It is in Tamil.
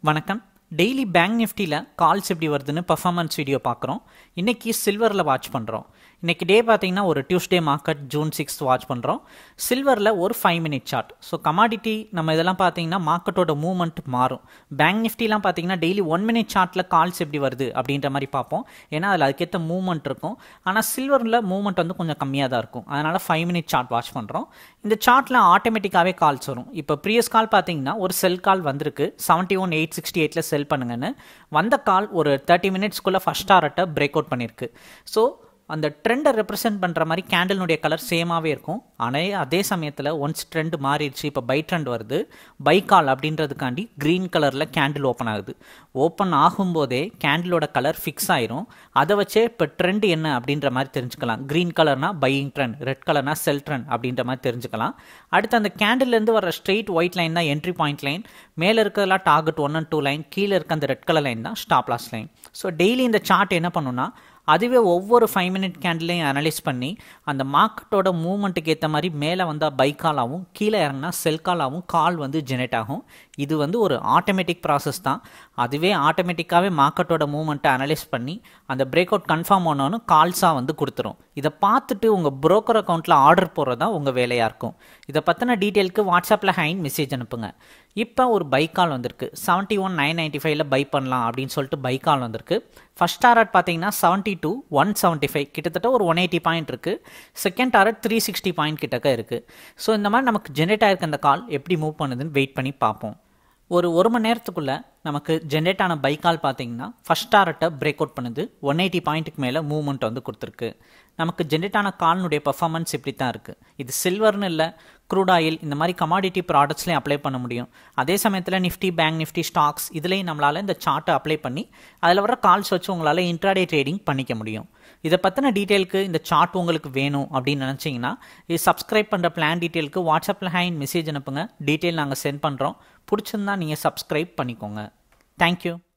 வணக்கம் டெய்லி பேங்க் நிஃப்டியில் கால்ஸ் எப்படி வருதுன்னு பர்ஃபார்மன்ஸ் வீடியோ பார்க்குறோம் இன்றைக்கி சில்வரில் வாட்ச் பண்ணுறோம் இன்றைக்கி டே பார்த்தீங்கன்னா ஒரு Tuesday market June six watch பண்ணுறோம் சில்வரில் ஒரு five minute chart so commodity நம்ம இதெல்லாம் பார்த்தீங்கன்னா மார்க்கெட்டோட மூவ்மெண்ட் மாறும் பேங்க் நிஃப்டிலாம் பார்த்தீங்கன்னா டெய்லி ஒன் மினிட் சார்ட்டில் கால்ஸ் எப்படி வருது அப்படின்ற மாதிரி பார்ப்போம் ஏன்னா அதில் அதுக்கேற்ற மூவ்மெண்ட் இருக்கும் ஆனால் சில்வரில் மூவ்மெண்ட் வந்து கொஞ்சம் கம்மியாக தான் இருக்கும் அதனால் ஃபைவ் மினிட் சார்ட் வாட்ச் பண்ணுறோம் இந்த சார்ட்டில் ஆட்டோமேட்டிக்காகவே கால்ஸ் வரும் இப்போ ப்ரீயஸ் கால் பார்த்தீங்கன்னா ஒரு செல் கால் வந்திருக்கு செவன்ட்டி ஒன் எயிட் சிக்ஸ்டி எயிட்டில் செல் பண்ணுங்கன்னு வந்த கால் ஒரு தேர்ட்டி மினிட்ஸ்க்குள்ளே ஃபஸ்ட் டாரட்டை பிரேக் அவுட் பண்ணியிருக்கு ஸோ அந்த ட்ரெண்டை ரெப்ரசென்ட் பண்ணுற மாதிரி கேண்டலினுடைய கலர் சேமாகவே இருக்கும் ஆனால் அதே சமயத்தில் ஒன்ஸ் ட்ரெண்ட் மாறிடுச்சு இப்போ பை ட்ரெண்ட் வருது பை கால் அப்படின்றதுக்காண்டி க்ரீன் கலரில் கேண்டில் ஓப்பன் ஆகுது ஓப்பன் ஆகும்போதே கேண்டிலோட கலர் ஃபிக்ஸ் ஆயிரும் அதை வச்சே இப்போ ட்ரெண்ட் என்ன அப்படின்ற மாதிரி தெரிஞ்சுக்கலாம் க்ரீன் கலர்னா பையிங் ட்ரெண்ட் ரெட் கலர்னா செல் ட்ரெண்ட் அப்படின்ற மாதிரி தெரிஞ்சுக்கலாம் அடுத்து அந்த கேண்டில்லேருந்து வர ஸ்ட்ரெயிட் ஒயிட் லைன் தான் என்ட்ரி பாயிண்ட் லைன் மேலே இருக்கிறதெல்லாம் target one and two line கீழே இருக்க அந்த ரெட் கலர் லைன் தான் stop loss line so daily இந்த சார்ட் என்ன பண்ணுன்னா அதுவே ஒவ்வொரு ஃபைவ் மினிட் கேண்டிலையும் அனலைஸ் பண்ணி அந்த மார்க்கெட்டோட மூவ்மெண்ட்டுக்கு ஏற்ற மாதிரி மேலே வந்தால் பை காலாகவும் கீழே இறங்கினா செல் காலாகவும் கால் வந்து ஜெனரேட் ஆகும் இது வந்து ஒரு ஆட்டோமேட்டிக் ப்ராசஸ் தான் அதுவே ஆட்டோமேட்டிக்காகவே மார்க்கெட்டோட மூவ்மெண்ட்டை அனலைஸ் பண்ணி அந்த பிரேக் அவுட் கன்ஃபார்ம் ஆனோன்னு கால்ஸாக வந்து கொடுத்துரும் இதை பார்த்துட்டு உங்கள் ப்ரோக்கர் அக்கௌண்ட்டில் ஆர்டர் போடுறது தான் உங்கள் வேலையாக இருக்கும் இதை பற்றின டீட்டெயிலுக்கு வாட்ஸ்அப்பில் ஹைன் மெசேஜ் அனுப்புங்க இப்போ ஒரு பை கால் வந்திருக்கு செவன்ட்டி ஒன் நைன் நைன்ட்டி ஃபைவ்ல பை பண்ணலாம் அப்படின்னு சொல்லிட்டு பை கால் வந்திருக்கு ஃபஸ்ட் டாரட் பார்த்தீங்கன்னா seventy two one seventy five கிட்டத்தட்ட ஒரு ஒன் எயிட்டி பாயிண்ட் இருக்குது second target three sixty point கிட்டக்க இருக்குது ஸோ இந்த மாதிரி நமக்கு ஜென்ரேட் ஆயிருக்க அந்த கால் எப்படி மூவ் பண்ணுதுன்னு வெயிட் பண்ணி பார்ப்போம் ஒரு ஒரு மணி நேரத்துக்குள்ளே நமக்கு ஜென்ரேட் ஆன பை கால் பார்த்தீங்கன்னா ஃபஸ்ட் டாரட்டை பிரேக் அவுட் பண்ணுது ஒன் எயிட்டி பாயிண்ட்டுக்கு மேலே மூவ்மெண்ட் வந்து கொடுத்துருக்கு நமக்கு ஜென்ரேட் ஆன கால்னுடைய பர்ஃபார்மன்ஸ் இப்படி தான் இருக்குது இது சில்வர்னு இல்லை க்ரூட் ஆயில் இந்த மாதிரி கமாடிட்டி ப்ராடக்ட்ஸ்லையும் அப்ளை பண்ண முடியும் அதே சமயத்தில் நிஃப்டி பேங்க் நிஃப்டி ஸ்டாக்ஸ் இதுலேயும் நம்மளால் இந்த சார்ட்டை அப்ளை பண்ணி அதில் வர கால்ஸ் வச்சு உங்களால் இன்ட்ராடே ட்ரேடிங் பண்ணிக்க முடியும் இதை பற்றின டீட்டெயிலுக்கு இந்த சார்ட் உங்களுக்கு வேணும் அப்படின்னு நினச்சிங்கன்னா இது சப்ஸ்கிரைப் பண்ணுற பிளான் டீட்டெயிலுக்கு வாட்ஸ்அப்பில் ஹேண்ட் மெசேஜ் அனுப்புங்க டீட்டெயில் நாங்கள் சென்ட் பண்ணுறோம் பிடிச்சிருந்தா நீங்கள் சப்ஸ்கிரைப் பண்ணிக்கோங்க தேங்க்யூ